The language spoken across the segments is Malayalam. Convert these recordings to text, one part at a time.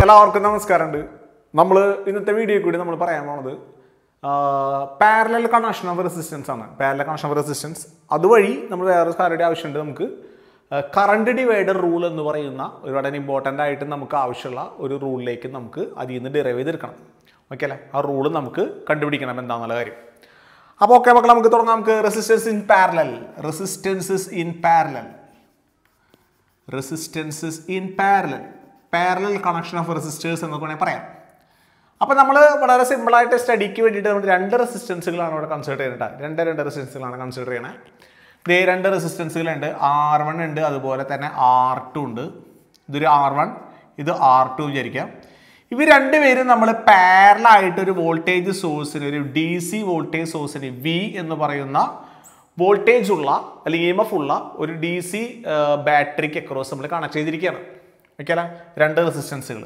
എല്ലാവർക്കും നമസ്കാരമുണ്ട് നമ്മൾ ഇന്നത്തെ വീഡിയോ കൂടി നമ്മൾ പറയാൻ പോണത് പാരലൽ കണക്ഷൻ ഓഫ് റെസിസ്റ്റൻസ് ആണ് പാരലൽ കണക്ഷൻ ഓഫ് റെസിസ്റ്റൻസ് അതുവഴി നമ്മൾ വേറെ കാര്യയുടെ ആവശ്യമുണ്ട് നമുക്ക് കറണ്ട് ഡിവൈഡർ റൂൾ എന്ന് പറയുന്ന ഒരു വളരെ ഇമ്പോർട്ടൻ്റ് ആയിട്ട് നമുക്ക് ആവശ്യമുള്ള ഒരു റൂളിലേക്ക് നമുക്ക് അതിൽ നിന്ന് ഡിറൈവ് ചെയ്തെടുക്കണം ഓക്കെ അല്ലേ ആ റൂൾ നമുക്ക് കണ്ടുപിടിക്കണം എന്താണെന്നുള്ള കാര്യം അപ്പോൾ ഓക്കെ മക്കളെ നമുക്ക് തുടങ്ങാം നമുക്ക് resistance in parallel resistances in parallel resistances in parallel parallel connection of resistors എന്നൊക്കെ വേണമെങ്കിൽ പറയാം അപ്പോൾ നമ്മൾ വളരെ സിമ്പിളായിട്ട് സ്റ്റഡിക്ക് വേണ്ടിയിട്ട് നമ്മൾ രണ്ട് റെസിസ്റ്റൻസുകളാണ് ഇവിടെ കൺസിഡർ ചെയ്യുന്നത് രണ്ട് രണ്ട് റെസിസ്റ്റൻസുകളാണ് കൺസിഡർ ചെയ്യണത് ഇതേ രണ്ട് റെസിസ്റ്റൻസുകളുണ്ട് ആർ വൺ ഉണ്ട് അതുപോലെ തന്നെ ആർ ടു ഉണ്ട് ഇതൊരു ആർ വൺ ഇത് ആർ ടു വിചാരിക്കാം ഇവർ രണ്ടുപേരും നമ്മൾ പാരലായിട്ട് ഒരു വോൾട്ടേജ് സോഴ്സിന് ഒരു ഡി സി വോൾട്ടേജ് സോഴ്സിന് വി എന്ന് പറയുന്ന വോൾട്ടേജ് ഉള്ള അല്ലെങ്കിൽ ഇ എം എഫ് ഉള്ള ഒരു ഡി സി ബാറ്ററിക്ക് അക്രോസ് നമ്മൾ കണക്ട് ചെയ്തിരിക്കുകയാണ് ഓക്കെ രണ്ട് റെസിസ്റ്റൻസുകൾ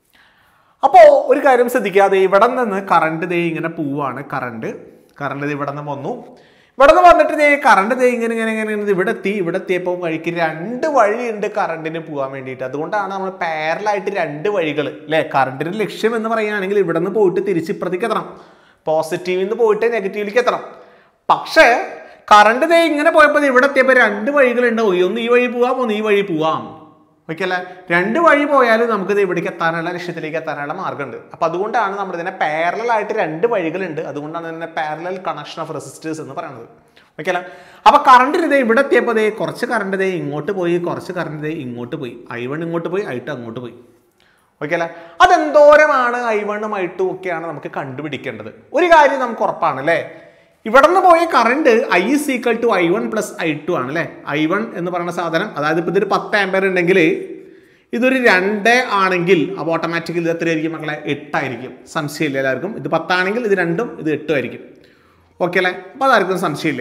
അപ്പോൾ ഒരു കാര്യം ശ്രദ്ധിക്കാതെ ഇവിടെ നിന്ന് കറണ്ട് ദേ ഇങ്ങനെ പോവാണ് കറണ്ട് കറണ്ട് ദേ ഇവിടെ നിന്ന് വന്നു ഇവിടെ നിന്ന് വന്നിട്ട് ദേ കറണ്ട് ദേ ഇങ്ങനെ ഇങ്ങനെ ഇങ്ങനെ ഇങ്ങനെ ഇവിടെ എത്തി ഇവിടെ എത്തിയപ്പോൾ വഴിക്ക് രണ്ട് വഴിയുണ്ട് കറണ്ടിന് പോകാൻ വേണ്ടിയിട്ട് അതുകൊണ്ടാണ് നമ്മൾ പാരലായിട്ട് രണ്ട് വഴികൾ അല്ലേ കറണ്ടിന്റെ ലക്ഷ്യം എന്ന് പറയുകയാണെങ്കിൽ ഇവിടെ നിന്ന് പോയിട്ട് തിരിച്ച് ഇപ്പുറത്തേക്ക് എത്തണം പോസിറ്റീവിൽ നിന്ന് പോയിട്ട് നെഗറ്റീവിലേക്ക് എത്തണം പക്ഷേ കറണ്ട് ദേ ഇങ്ങനെ പോയപ്പോൾ ദേ ഇവിടെ എത്തിയപ്പോൾ രണ്ട് വഴികളുണ്ട് ഒന്ന് ഈ വഴി പോവാം ഒന്ന് ഈ വഴി പോവാം ഓക്കെ അല്ലേ രണ്ട് വഴി പോയാലും നമുക്ക് ഇത് ഇവിടേക്ക് എത്താനുള്ള ലക്ഷ്യത്തിലേക്ക് എത്താനുള്ള മാർഗ്ഗമുണ്ട് അപ്പൊ അതുകൊണ്ടാണ് നമ്മൾ ഇതിനെ പാരലൽ ആയിട്ട് രണ്ട് വഴികളുണ്ട് അതുകൊണ്ടാണ് ഇതിനെ പാരലൽ കണക്ഷൻ ഓഫ് റെസിസ്റ്റേഴ്സ് എന്ന് പറയുന്നത് ഓക്കെ അല്ലേ അപ്പൊ കറണ്ട് ഇതേ ഇവിടെ എത്തിയപ്പോൾ ദേ കുറച്ച് കറണ്ട് ദേ ഇങ്ങോട്ട് പോയി കുറച്ച് കറണ്ട് ദേ ഇങ്ങോട്ട് പോയി ഐ വൺ ഇങ്ങോട്ട് പോയി ഐ ടു അങ്ങോട്ട് പോയി ഓക്കെ അല്ലേ അതെന്തോരമാണ് ഐ വണ്ണും ഐ ടു ഒക്കെയാണ് നമുക്ക് കണ്ടുപിടിക്കേണ്ടത് ഒരു കാര്യം നമുക്ക് ഉറപ്പാണ് അല്ലേ ഇവിടെ നിന്ന് പോയ current I is equal to I one plus I two ആണ് അല്ലേ ഐ വൺ എന്ന് പറയുന്ന സാധനം അതായത് ഇപ്പോൾ ഇതൊരു പത്ത് ആമ്പയർ ഉണ്ടെങ്കിൽ ഇതൊരു രണ്ട് ആണെങ്കിൽ അപ്പോൾ ഓട്ടോമാറ്റിക്കലി ഇത് എത്രയായിരിക്കും മക്കളെ എട്ടായിരിക്കും സംശയമില്ല എല്ലാവർക്കും ഇത് പത്താണെങ്കിൽ ഇത് രണ്ടും ഇത് എട്ടും ആയിരിക്കും ഓക്കെ അല്ലേ അപ്പോൾ അതാർക്കും സംശയമില്ല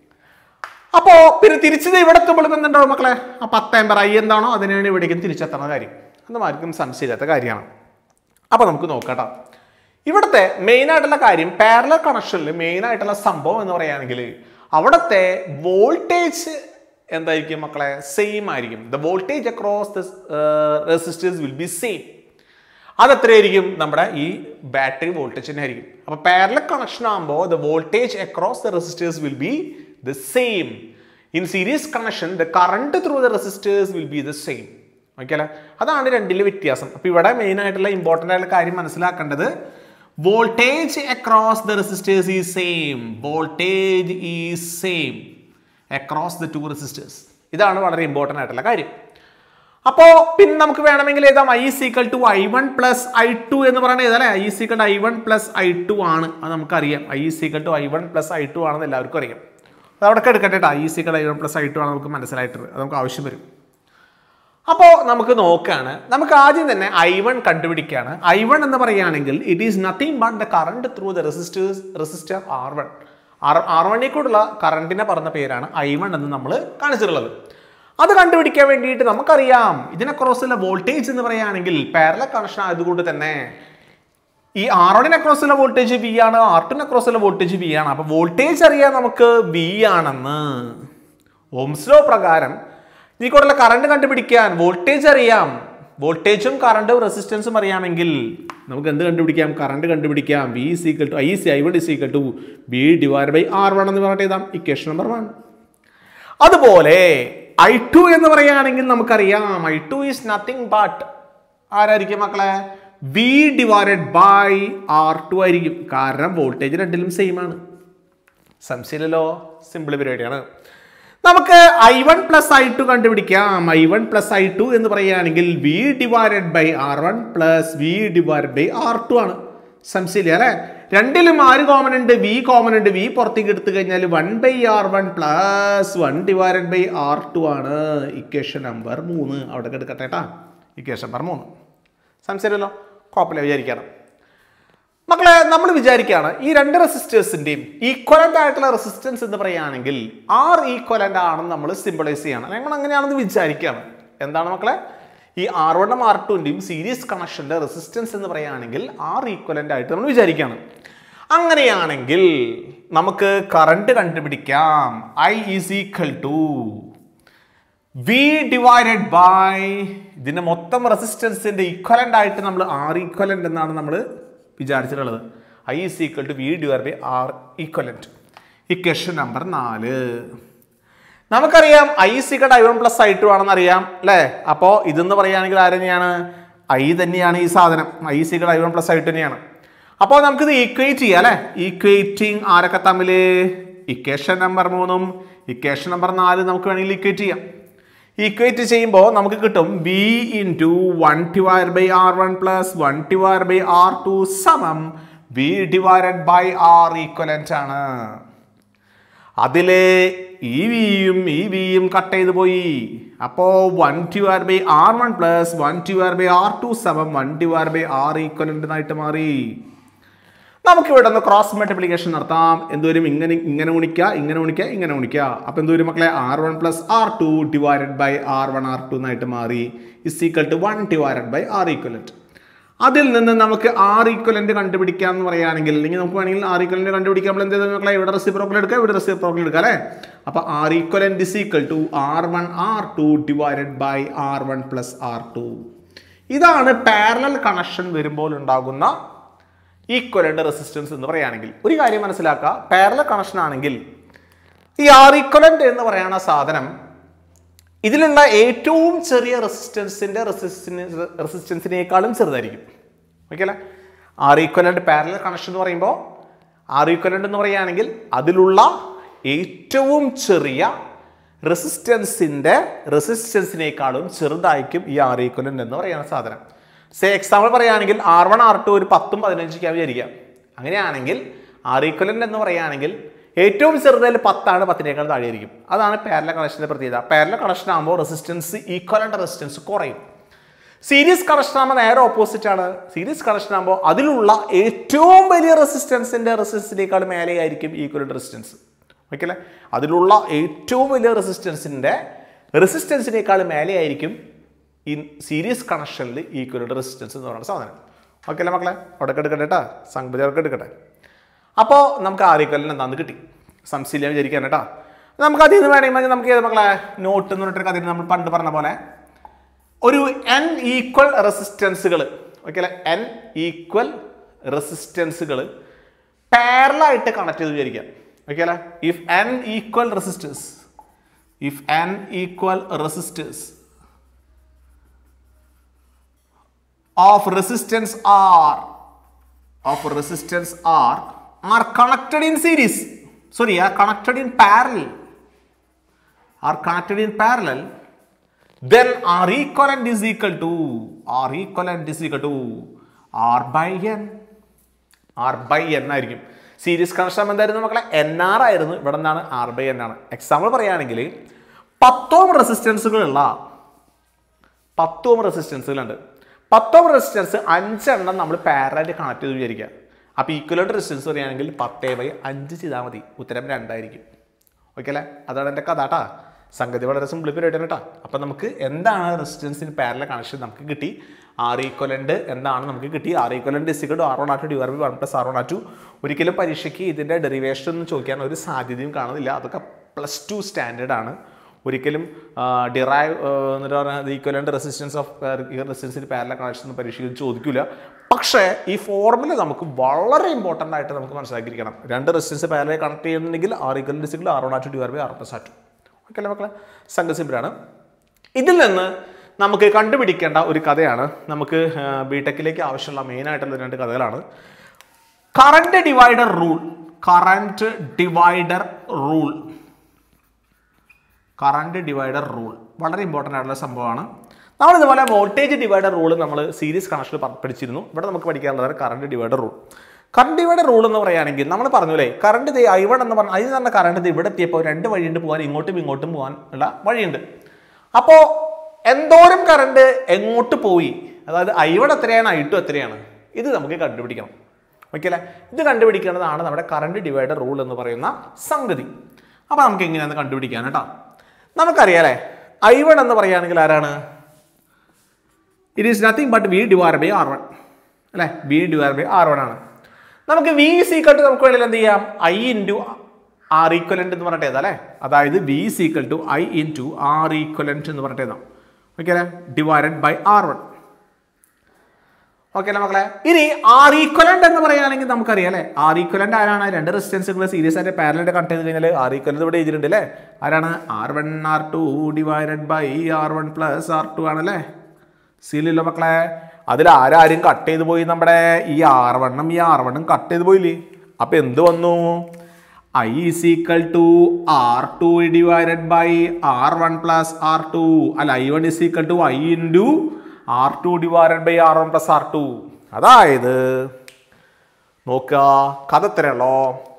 അപ്പോൾ പിന്നെ തിരിച്ചത് ഇവിടെ എത്തുമ്പോൾ എന്തുണ്ടാവും മക്കളെ ആ പത്ത് ആമ്പയർ ഐ എന്താണോ അതിനാണ് ഇവിടേക്കും തിരിച്ചെത്തുന്ന കാര്യം അതൊന്നും ആർക്കും സംശയമില്ലാത്ത കാര്യമാണ് അപ്പോൾ നമുക്ക് നോക്കാം ഇവിടുത്തെ മെയിൻ ആയിട്ടുള്ള കാര്യം പാരലൽ കണക്ഷനിൽ മെയിൻ ആയിട്ടുള്ള സംഭവം എന്ന് പറയുകയാണെങ്കിൽ അവിടുത്തെ വോൾട്ടേജ് എന്തായിരിക്കും മക്കളെ സെയിം ആയിരിക്കും the voltage across the resistors will be same അത് എത്രയായിരിക്കും നമ്മുടെ ഈ ബാറ്ററി വോൾട്ടേജ് തന്നെ ആയിരിക്കും അപ്പൊ പാരലൽ കണക്ഷൻ ആകുമ്പോൾ the voltage across the resistors will be the same in series connection the current through the resistors will be the same okay അല്ലേ അതാണ് രണ്ടിലെ വ്യത്യാസം അപ്പൊ ഇവിടെ മെയിൻ ആയിട്ടുള്ള ഇമ്പോർട്ടൻ്റ് ആയിട്ടുള്ള കാര്യം മനസ്സിലാക്കേണ്ടത് voltage across the resistors is same voltage is same across the two resistors ഇതാണ് വളരെ ഇമ്പോർട്ടൻ്റ് ആയിട്ടുള്ള കാര്യം അപ്പോൾ പിന്നെ നമുക്ക് വേണമെങ്കിൽ എഴുതാം I is equal to I one plus I two എന്ന് പറയുന്നത് ഏതല്ലേ I is equal I one plus I two ആണ് അത് നമുക്കറിയാം I is equal to I one plus I two ആണെന്ന് എല്ലാവർക്കും അറിയാം അത് അവിടെ എടുക്കട്ടെ കേട്ടോ I is equal I one plus I two ആണ് നമുക്ക് മനസ്സിലായിട്ടത് അത് നമുക്ക് ആവശ്യം വരും അപ്പോൾ നമുക്ക് നോക്കുകയാണ് നമുക്ക് ആദ്യം തന്നെ ഐ വൺ കണ്ടുപിടിക്കുകയാണ് ഐ വൺ എന്ന് പറയുകയാണെങ്കിൽ it is nothing but the current through the resistors resistor R one R R വണ്ണിൽ കൂടുള്ള കറണ്ടിനെ പറഞ്ഞ പേരാണ് ഐ വൺ എന്ന് നമ്മൾ കാണിച്ചിട്ടുള്ളത് അത് കണ്ടുപിടിക്കാൻ വേണ്ടിയിട്ട് നമുക്കറിയാം ഇതിനെ ക്രോസുള്ള വോൾട്ടേജ് എന്ന് പറയുകയാണെങ്കിൽ പാരല കണക്ഷൻ ആയതുകൊണ്ട് തന്നെ ഈ ആർ വണ്ണിന് അക്രോസുള്ള വോൾട്ടേജ് വി ആണ് ആർ ടുവിന് അക്രോസുള്ള വോൾട്ടേജ് വി ആണ് അപ്പൊ വോൾട്ടേജ് അറിയാം നമുക്ക് വി ആണെന്ന് ഓംസ്ലോ പ്രകാരം ഈ കൂടെയുള്ള കറണ്ട് കണ്ടുപിടിക്കാൻ വോൾട്ടേജ് അറിയാം വോൾട്ടേജും കറണ്ടും റെസിസ്റ്റൻസും അറിയാമെങ്കിൽ നമുക്ക് എന്ത് കണ്ടുപിടിക്കാം കറണ്ട് കണ്ടുപിടിക്കാം V is equal to I C I one is equal to B divide by R one എന്ന് പറഞ്ഞിട്ട് എഴുതാം ഇക്വേഷൻ നമ്പർ വൺ അതുപോലെ ഐ ടു എന്ന് പറയുകയാണെങ്കിൽ നമുക്കറിയാം I two is nothing but ആരായിരിക്കും മക്കളെ V divided by R two ആയിരിക്കും കാരണം വോൾട്ടേജ് രണ്ടിലും സെയിം ആണ് സംശയമില്ലല്ലോ സിമ്പിൾ പരിപാടിയാണ് നമുക്ക് I one plus I two കണ്ടുപിടിക്കാം I one plus I two എന്ന് പറയുകയാണെങ്കിൽ V divided by R one plus V divided by R two ആണ് സംശയമില്ല അല്ലെ രണ്ടിലും ആര് കോമൺ ഉണ്ട് വി കോമൺ ഉണ്ട് വി പുറത്തേക്ക് എടുത്തു കഴിഞ്ഞാൽ one by R one plus one divided by R two ആണ് ഇക്വേഷൻ നമ്പർ മൂന്ന് അവിടെ എടുക്കട്ടെ കേട്ടാ ഇക്വേഷൻ നമ്പർ മൂന്ന് സംശയമില്ലല്ലോ കുഴപ്പമില്ല വിചാരിക്കണം മക്കളെ നമ്മൾ വിചാരിക്കുകയാണ് ഈ രണ്ട് റെസിസ്റ്റേഴ്സിന്റെയും ഈക്വലന്റ് ആയിട്ടുള്ള റെസിസ്റ്റൻസ് എന്ന് പറയുകയാണെങ്കിൽ ആർ ഈക്വലന്റ് ആണെന്ന് നമ്മൾ സിമ്പിളൈസ് ചെയ്യണം ഞങ്ങൾ അങ്ങനെയാണെന്ന് വിചാരിക്കുകയാണ് എന്താണ് മക്കളെ ഈ ആർ വണ്ണും ആർ ടുവിൻ്റെയും സീരീസ് കണക്ഷന്റെ റെസിസ്റ്റൻസ് എന്ന് പറയുകയാണെങ്കിൽ ആർ ഈക്വലന്റ് ആയിട്ട് നമ്മൾ വിചാരിക്കുകയാണ് അങ്ങനെയാണെങ്കിൽ നമുക്ക് കറണ്ട് കണ്ടുപിടിക്കാം I is equal to V divided by ഇതിന്റെ മൊത്തം റെസിസ്റ്റൻസിന്റെ ഈക്വലന്റ് ആയിട്ട് നമ്മൾ ആർ ഈക്വലന്റ് എന്നാണ് നമ്മൾ വിചാരിച്ചിട്ടുള്ളത് I is equal to V divide by R equivalent equation number നാല് നമുക്കറിയാം I is equal to I one plus I two ആണെന്ന് അറിയാം അല്ലേ അപ്പോൾ ഇതെന്ന് പറയുകയാണെങ്കിൽ ആര് തന്നെയാണ് ഐ തന്നെയാണ് ഈ സാധനം I is equal to I one plus I two തന്നെയാണ് അപ്പോൾ നമുക്കിത് ഈക്വേറ്റ് ചെയ്യാം അല്ലേ ഈക്വേറ്റിംഗ് ആരൊക്കെ തമ്മിൽ ഇക്വേഷൻ നമ്പർ മൂന്നും ഇക്വേഷൻ നമ്പർ നാല് നമുക്ക് വേണമെങ്കിൽ ഈക്വേറ്റ് ചെയ്യാം ഈക്വേറ്റ് ചെയ്യുമ്പോൾ നമുക്ക് കിട്ടും B into one divide by R one plus one divide by R two സമം B divided by R equivalent ആണ് അതില് ഈ വിയും ഈ വിയും കട്ട് ചെയ്ത് പോയി അപ്പോ one divide by R one plus one divide by R two seven one divide by R equivalent ആയിട്ട് മാറി നമുക്ക് ഇവിടെ നിന്ന് ക്രോസ് മൾട്ടിപ്ലിക്കേഷൻ നടത്താം എന്തോരും ഇങ്ങനെ ഇങ്ങനെ ഗുണിക്കുക ഇങ്ങനെ ഗുണിക്കുക ഇങ്ങനെ ഗുണിക്കുക അപ്പൊ എന്തോരും മക്കളെ R one plus R two divided by R one R two എന്നായിട്ട് മാറി is equal to one divided by R equivalent അതിൽ നിന്ന് നമുക്ക് ആർ ഈക്വലന്റ് കണ്ടുപിടിക്കാം എന്ന് പറയുകയാണെങ്കിൽ അല്ലെങ്കിൽ നമുക്ക് വേണമെങ്കിൽ ആർ ഈക്വലന്റ് കണ്ടുപിടിക്കാൻ നമ്മൾ എന്ത് ചെയ്തു മക്കളെ ഇവിടെ റെസിപ്രോക്കൽ എടുക്കുക ഇവിടെ റെസിപ്രോക്കൽ എടുക്കുക അല്ലേ അപ്പൊ R equivalent is equal to R one R two divided by R one plus R two ഇതാണ് പാരലൽ കണക്ഷൻ വരുമ്പോൾ ഉണ്ടാകുന്ന ഈക്വലന്റ് റെസിസ്റ്റൻസ് എന്ന് പറയുകയാണെങ്കിൽ ഒരു കാര്യം മനസ്സിലാക്കുക പാരലൽ കണക്ഷൻ ആണെങ്കിൽ ഈ ആർ ഈക്വലന്റ് എന്ന് പറയുന്ന സാധനം ഇതിലുള്ള ഏറ്റവും ചെറിയ റെസിസ്റ്റൻസിന്റെ റെസിസ്റ്റൻസിനേക്കാളും ചെറുതായിരിക്കും ഓക്കെ അല്ലേ ആർ ഈക്വലന്റ് പാരലൽ കണക്ഷൻ എന്ന് പറയുമ്പോൾ ആർ ഈക്വലന്റ് എന്ന് പറയുകയാണെങ്കിൽ അതിലുള്ള ഏറ്റവും ചെറിയ റെസിസ്റ്റൻസിന്റെ റെസിസ്റ്റൻസിനേക്കാളും ചെറുതായിരിക്കും ഈ ആർ ഈക്വലന്റ് എന്ന് പറയുന്ന സാധനം സേ എക്സാമ്പിൾ പറയുകയാണെങ്കിൽ ആർ വൺ ആർ ടു ഒരു പത്തും പതിനഞ്ചൊക്കെ വിചാരിക്കാം അങ്ങനെയാണെങ്കിൽ ആർ ഈക്വലന്റ് എന്ന് പറയുകയാണെങ്കിൽ ഏറ്റവും ചെറുതായാൽ പത്താണ് പത്തിനേക്കാൾ താഴെയായിരിക്കും അതാണ് പാരല കണക്ഷൻ്റെ പ്രത്യേകത പാരല കണക്ഷൻ ആകുമ്പോൾ റെസിസ്റ്റൻസ് ഈക്വലന്റ് റെസിസ്റ്റൻസ് കുറയും സീരീസ് കണക്ഷൻ ആകുമ്പോൾ നേരെ ഓപ്പോസിറ്റ് ആണ് സീരീസ് കണക്ഷൻ ആകുമ്പോൾ അതിലുള്ള ഏറ്റവും വലിയ റെസിസ്റ്റൻസിന്റെ റെസിസ്റ്റൻസിനേക്കാൾ മേലെയായിരിക്കും ഈക്വലന്റ് റെസിസ്റ്റൻസ് ഓക്കെ അല്ലേ അതിലുള്ള ഏറ്റവും വലിയ റെസിസ്റ്റൻസിന്റെ റെസിസ്റ്റൻസിനേക്കാൾ മേലെയായിരിക്കും ഈ സീരീസ് കണക്ഷനിൽ ഈക്വലന്റ് റെസിസ്റ്റൻസ് എന്ന് പറയുന്ന സാധനം ഓക്കെ അല്ലേ മക്കളെ അവിടെ എടുക്കട്ടെ കേട്ടോ സംഘചേർക്ക് എടുക്കട്ടെ അപ്പോൾ നമുക്ക് ആർ ഈക്വലിന് എന്താന്ന് കിട്ടി സംശയില്ല വിചാരിക്കാൻ കേട്ടോ നമുക്ക് അതിൽ നിന്ന് വേണമെങ്കിൽ നമുക്ക് ഏത് മക്കളെ നോട്ട് എന്ന് പറഞ്ഞിട്ട് കഥയിൽ നമ്മൾ പണ്ട് പറഞ്ഞ പോലെ ഒരു എൻ ഈക്വൽ റെസിസ്റ്റൻസുകൾ ഓക്കെ അല്ലെ എൻ ഈക്വൽ റെസിസ്റ്റൻസുകൾ പാരലായിട്ട് കണക്ട് ചെയ്ത് വിചാരിക്കാം ഓക്കെ അല്ലെ if N equal resistance if N equal resistance of resistance R of resistance R are connected in series sorry are connected in parallel are connected in parallel then R equivalent is equal to R equivalent is equal to R by N R by N ആയിരിക്കും സീരീസ് കണക്ഷൻ എന്തായിരുന്നു മക്കളെ എൻ ആർ ആയിരുന്നു ഇവിടെ നിന്നാണ് ആർ ബൈ എൻ ആണ് എക്സാമ്പിൾ പറയുകയാണെങ്കിൽ പത്തോം റെസിസ്റ്റൻസുകളുള്ള പത്തോം റെസിസ്റ്റൻസുകളുണ്ട് പത്തോം റെസിസ്റ്റൻസ് അഞ്ചെണ്ണം നമ്മൾ പാരലായിട്ട് കണക്ട് ചെയ്ത് വിചാരിക്കുക അപ്പോൾ ഈക്വലോട്ട് റെസിസ്റ്റൻസ് പറയുകയാണെങ്കിൽ പത്തേ ബൈ അഞ്ച് ചെയ്താൽ മതി ഉത്തരം രണ്ടായിരിക്കും ഓക്കെ അല്ലേ അതാണ് എൻ്റെ കഥ കേട്ടാ സംഗതി വളരെ സിംപ്ലിഫൈഡ് ആയിട്ടാണ് കേട്ടോ അപ്പം നമുക്ക് എന്താണ് റെസിസ്റ്റൻസിന് പാരല കണക്ഷൻ നമുക്ക് കിട്ടി ആർ ഈക്വലൻ്റ് എന്താണ് നമുക്ക് കിട്ടി R equivalent is equal to R one R two divide by one plus R one R two ഒരിക്കലും പരീക്ഷയ്ക്ക് ഇതിൻ്റെ ഡെറിവേഷൻ ഒന്നും ചോദിക്കാൻ ഒരു സാധ്യതയും കാണുന്നില്ല അതൊക്കെ പ്ലസ് ടു സ്റ്റാൻഡേർഡ് ആണ് ഒരിക്കലും ഡിറൈവ് എന്നിട്ട് പറഞ്ഞാൽ ഈക്വലൻ്റ് റെസിസ്റ്റൻസ് ഓഫ് റെസിസ്റ്റൻസിന് പാരല കണക്ഷൻ പരീക്ഷയിൽ ചോദിക്കില്ല പക്ഷേ ഈ ഫോർമുല നമുക്ക് വളരെ ഇമ്പോർട്ടൻ്റ് ആയിട്ട് നമുക്ക് മനസ്സിലാക്കിയിരിക്കണം രണ്ട് റെസിസ്റ്റൻസ് പാരലെ കണക്ട് ചെയ്യുന്നുണ്ടെങ്കിൽ R equal is equal R one R two divide by R plus R two okay അല്ലേ മക്കളെ സംഘ സിമ്പിളാണ് ഇതിൽ നിന്ന് നമുക്ക് കണ്ടുപിടിക്കേണ്ട ഒരു കഥയാണ് നമുക്ക് ബി ടെക്കിലേക്ക് ആവശ്യമുള്ള മെയിൻ ആയിട്ടുള്ള രണ്ട് കഥകളാണ് current divider rule current divider rule current divider rule വളരെ ഇമ്പോർട്ടൻ്റ് ആയിട്ടുള്ള സംഭവമാണ് നമ്മൾ ഇതുപോലെ വോൾട്ടേജ് ഡിവൈഡർ റൂൾ നമ്മൾ സീരീസ് കണക്ഷനിൽ പഠിച്ചിരുന്നു ഇവിടെ നമുക്ക് പഠിക്കാനുള്ളതാണ് current divider rule current divider rule എന്ന് പറയുകയാണെങ്കിൽ നമ്മൾ പറഞ്ഞൂലേ കറണ്ട് ഇത് ഐ വൺ എന്ന് പറഞ്ഞാൽ അതിന് തന്നെ കറണ്ട് ഇത് ഇവിടെ എത്തിയപ്പോൾ രണ്ട് വഴിയുണ്ട് പോകാൻ ഇങ്ങോട്ടും ഇങ്ങോട്ടും പോകാൻ ഉള്ള വഴിയുണ്ട് അപ്പോൾ എന്തോരം കറണ്ട് എങ്ങോട്ട് പോയി അതായത് ഐ വൺ എത്രയാണ് ഐ ടു എത്രയാണ് ഇത് നമുക്ക് കണ്ടുപിടിക്കണം ഓക്കെ അല്ലേ ഇത് കണ്ടുപിടിക്കേണ്ടതാണ് നമ്മുടെ കറണ്ട് ഡിവൈഡർ റൂൾ എന്ന് പറയുന്ന സംഗതി അപ്പോൾ നമുക്ക് എങ്ങനെയാണ് കണ്ടുപിടിക്കാൻ കേട്ടോ നമുക്കറിയാലേ ഐ വൺ എന്ന് പറയുകയാണെങ്കിൽ ആരാണ് it is nothing but V divide by R one അല്ലേ V divide by R one ആണ് നമുക്ക് വി സീക്കട്ട് നമുക്ക് വേണമെങ്കിൽ എന്ത് ചെയ്യാം ഐ ഇൻറ്റു ആർ ഈക്വലന്റ് എന്ന് പറഞ്ഞിട്ട് ഏതാ അല്ലേ അതായത് V is equal to I into R equivalent എന്ന് പറഞ്ഞിട്ട് ഏതാ ഓക്കെ അല്ലേ divided by R one okay അല്ലേ മക്കളെ ഇനി ആർ ഈക്വലന്റ് എന്ന് പറയുകയാണെങ്കിൽ നമുക്കറിയാം അല്ലേ ആർ ഈക്വലന്റ് ആരാണ് രണ്ട് റെസിസ്റ്റൻസുകൾ സീരീസ് ആയിട്ട് പാരലായിട്ട് കണക്ട് ചെയ്ത് കഴിഞ്ഞാൽ ആർ ഈക്വലന്റ് ഇവിടെ എഴുതിയിട്ടുണ്ട് അല്ലേ ആരാണ് R one R two divided by R one plus R two ആണല്ലേ സീലില്ലോ മക്കളെ അതിൽ ആരാരും കട്ട് ചെയ്ത് പോയി നമ്മുടെ ഈ ആർ വണ്ണും ഈ ആർ വണ്ണും കട്ട് ചെയ്ത് പോയില്ലേ അപ്പൊ എന്ത് വന്നു I is equal to R two divided by R one plus R two അല്ല I one is equal to I into R two divided by R one plus R two അതായത് നോക്കുക കഥ എത്രയുള്ളോ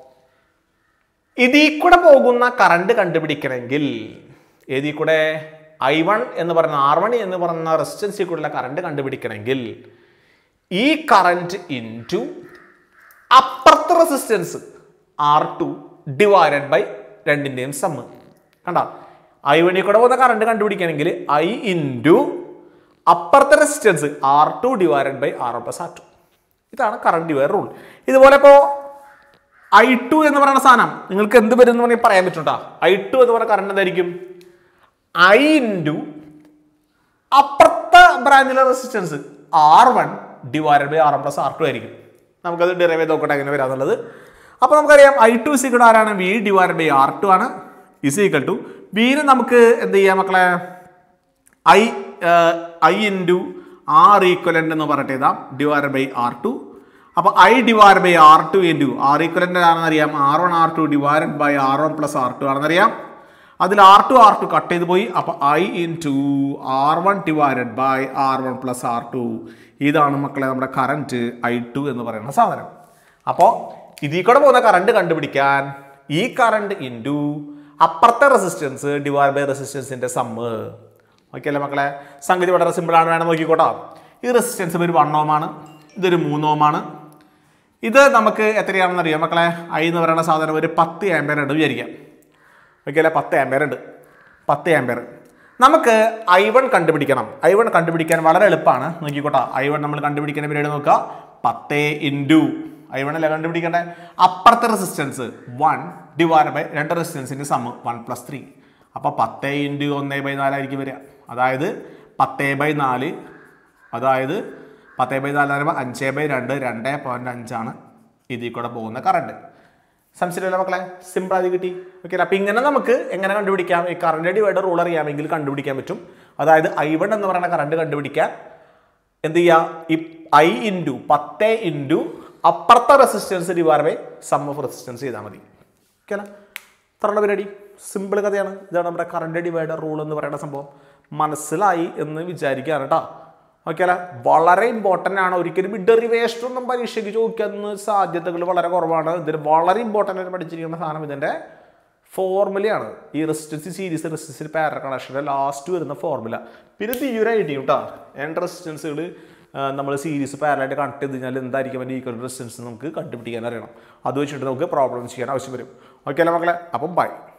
ഇതിൽ കൂടെ പോകുന്ന കറണ്ട് കണ്ടുപിടിക്കണമെങ്കിൽ ഏതിൽ കൂടെ ഐ വൺ എന്ന് പറയുന്ന ആർ വൺ എന്ന് പറയുന്ന റെസിസ്റ്റൻസിൽ കൂടെയുള്ള കറണ്ട് കണ്ടുപിടിക്കണമെങ്കിൽ ഈ കറണ്ട് ഇൻറ്റു അപ്പുറത്തെ resistance R two divided by രണ്ടിൻ്റെയും സമ്മ് കണ്ട ഐ വണ്ണിൽ കൂടെ പോകുന്ന കറണ്ട് കണ്ടുപിടിക്കണമെങ്കിൽ ഐ ഇൻറ്റു അപ്പുറത്തെ resistance R two divided by R plus R two ഇതാണ് കറണ്ട് ഡിവൈഡ് റൂൾ ഇതുപോലെ ഇപ്പോൾ ഐ ടു എന്ന് പറയുന്ന സാധനം നിങ്ങൾക്ക് എന്ത് വരും എന്ന് വേണമെങ്കിൽ പറയാൻ പറ്റും ഐ ടു എന്ന് പറയുന്ന കറണ്ട് എന്തായിരിക്കും ഐ ഇൻറ്റു അപ്പുറത്തെ ബ്രാഞ്ചിലെ resistance R one divided by R plus R two ആയിരിക്കും നമുക്കത് ഡെറൈവ് ചെയ്ത് നോക്കട്ടെ എങ്ങനെ വരാന്നുള്ളത് അപ്പോൾ നമുക്കറിയാം ഐ ടു ഇസ് ഈക്വൽ ആരാണ് V divide by R two ആണ് ഇസ് ഈക്വൽ ടു വിന് നമുക്ക് എന്ത് ചെയ്യാം മക്കളെ I I into R equivalent എന്ന് പറഞ്ഞിട്ട് എഴുതാം ഡിവൈഡ് ബൈ ആർ ടു അപ്പോൾ I divide by R two into R equivalent ആണെന്ന് അറിയാം R one R two divide by R one plus R two ആണെന്നറിയാം അതിൽ R two R two cut ചെയ്ത് പോയി അപ്പോൾ I into R one divided by R one plus R two ഇതാണ് മക്കളെ നമ്മുടെ കറൻറ്റ് ഐ ടു എന്ന് പറയുന്ന സാധനം അപ്പോൾ ഇതിൽ കൂടെ പോകുന്ന കറണ്ട് കണ്ടുപിടിക്കാൻ ഈ കറണ്ട് ഇൻറ്റു അപ്പുറത്തെ റെസിസ്റ്റൻസ് ഡിവൈഡ് ബൈ റെസിസ്റ്റൻസിൻ്റെ സമ്മ് ഓക്കെ അല്ലേ മക്കളെ സംഗതി വളരെ സിമ്പിളാണ് വേണം നോക്കിക്കോട്ടോ ഈ റെസിസ്റ്റൻസ് ഒരു വൺ ഓമാണ് ഇതൊരു മൂന്ന് ഓമാണ് ഇത് നമുക്ക് എത്രയാണെന്ന് അറിയാം മക്കളെ ഐ എന്ന് പറയുന്ന സാധനം ഒരു പത്ത് ആംബിയർ ഉണ്ട് വിചാരിക്കാം ഓക്കെ അല്ലേ പത്ത് ആംബിയർ ഉണ്ട് പത്ത് ആംബിയർ നമുക്ക് ഐ വൺ കണ്ടുപിടിക്കണം ഐ വൺ കണ്ടുപിടിക്കാൻ വളരെ എളുപ്പമാണ് നോക്കിക്കോട്ടെ ഐ വൺ നമ്മൾ കണ്ടുപിടിക്കുന്ന പീരീഡ് നോക്കുക പത്ത് ഇൻറ്റു ഐ വൺ അല്ലേ കണ്ടുപിടിക്കണ്ടേ അപ്പുറത്തെ റെസിസ്റ്റൻസ് വൺ ഡിവൈഡ് ബൈ രണ്ട് റെസിസ്റ്റൻസിൻ്റെ സമ്മ് വൺ പ്ലസ് ത്രീ അപ്പോൾ പത്ത് ഇൻറ്റു ഒന്ന് ബൈ നാലായിരിക്കും വരിക അതായത് പത്ത് ബൈ നാല് അതായത് പത്ത് ബൈ നാല് പറയുമ്പോൾ അഞ്ച് ബൈ രണ്ട് രണ്ട് പോയിൻറ്റ് അഞ്ചാണ് ഇതിൽ കൂടെ പോകുന്ന കറണ്ട് സംശയമില്ല മക്കളെ സിമ്പിൾ ആയി കിട്ടി ഓക്കെ അപ്പം ഇങ്ങനെ നമുക്ക് എങ്ങനെ കണ്ടുപിടിക്കാം ഈ കറണ്ട് ഡിവൈഡർ റൂൾ അറിയാമെങ്കിൽ കണ്ടുപിടിക്കാൻ പറ്റും അതായത് ഐ വൺ എന്ന് പറയുന്ന കറണ്ട് കണ്ടുപിടിക്കാൻ എന്ത് ചെയ്യുക ഈ ഐ ഇൻറ്റു പത്ത് ഇൻറ്റു അപ്പുറത്തെ resistance divide by sum of resistance ചെയ്താൽ മതി ഓക്കെ അല്ല ഇത്രയുള്ള പരിപാടി സിമ്പിൾ കഥയാണ് ഇതാണ് നമ്മുടെ കറണ്ട് ഡിവൈഡർ റൂൾ എന്ന് പറയുന്ന സംഭവം മനസ്സിലായി എന്ന് വിചാരിക്കുകയാണ് കേട്ടോ ഓക്കെ അല്ല വളരെ ഇമ്പോർട്ടൻ്റ് ആണ് ഒരിക്കലും ഈ ഡെറിവേഷൻ ഒന്നും പരീക്ഷയ്ക്ക് ചോദിക്കുന്ന സാധ്യതകൾ വളരെ കുറവാണ് ഇതിന് വളരെ ഇമ്പോർട്ടൻ്റ് ആയിട്ട് പഠിച്ചിരിക്കുന്ന സാധനം ഇതിൻ്റെ ഫോർമുലയാണ് ഈ റെസിസ്റ്റൻസ് സീരീസ് റെസിസ്റ്റൻസ് പാരൽ കണക്ഷൻ്റെ ലാസ്റ്റ് വരുന്ന ഫോർമുല പിന്നെ തീരെ ഐഡിയ കേട്ടോ എൻ റെസിസ്റ്റൻസുകൾ നമ്മൾ സീരീസ് പാരലായിട്ട് കണക്ട് ചെയ്ത് കഴിഞ്ഞാൽ എന്തായിരിക്കും അതിൻ്റെ ഈക്വൽ റെസിസ്റ്റൻസ് നമുക്ക് കണ്ടുപിടിക്കാൻ അറിയണം അത് വെച്ചിട്ട് നമുക്ക് പ്രോബ്ലം ചെയ്യാൻ ആവശ്യം വരും ഓക്കെ അല്ലേ മക്കളെ അപ്പം ബൈ